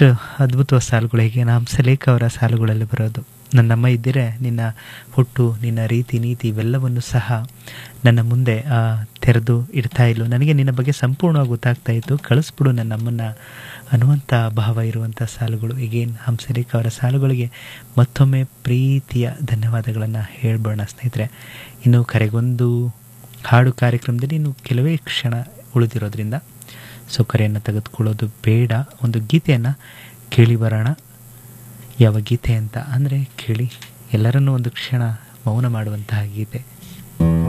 ಎಷ್ಟು ಅದ್ಭುತವಾದ ಸಾಲುಗಳು ಹೇಗೆ ಹಂಸಲೇಖ ಅವರ ಸಾಲುಗಳಲ್ಲಿ ಬರೋದು ನನ್ನಮ್ಮ ಇದ್ದರೆ ನಿನ್ನ ಹುಟ್ಟು ನಿನ್ನ ರೀತಿ ನೀತಿ ಇವೆಲ್ಲವನ್ನು ಸಹ ನನ್ನ ಮುಂದೆ ಆ, ತೆರೆದು ಇಡ್ತಾ ಇಲ್ಲೋ ನನಗೆ ನಿನ್ನ ಬಗ್ಗೆ ಸಂಪೂರ್ಣವಾಗಿ ಗೊತ್ತಾಗ್ತಾ ಇತ್ತು ಕಳಿಸ್ಬಿಡು ನನ್ನಮ್ಮನ್ನ ಅನ್ನುವಂಥ ಭಾವ ಇರುವಂಥ ಸಾಲುಗಳು ಈಗೇನು ಹಂಸಲೇಖ ಅವರ ಸಾಲುಗಳಿಗೆ ಮತ್ತೊಮ್ಮೆ ಪ್ರೀತಿಯ ಧನ್ಯವಾದಗಳನ್ನು ಹೇಳ್ಬೋಣ ಸ್ನೇಹಿತರೆ ಇನ್ನು ಕರೆಗೊಂದು ಹಾಡು ಕಾರ್ಯಕ್ರಮದಲ್ಲಿ ಇನ್ನು ಕೆಲವೇ ಕ್ಷಣ ಉಳಿದಿರೋದ್ರಿಂದ ಸೊ ಕರೆಯನ್ನು ತೆಗೆದುಕೊಳ್ಳೋದು ಬೇಡ ಒಂದು ಗೀತೆಯನ್ನು ಕೇಳಿ ಬರೋಣ ಯಾವ ಗೀತೆ ಅಂತ ಅಂದರೆ ಕೇಳಿ ಎಲ್ಲರನ್ನೂ ಒಂದು ಕ್ಷಣ ಮೌನ ಮಾಡುವಂತಹ ಗೀತೆ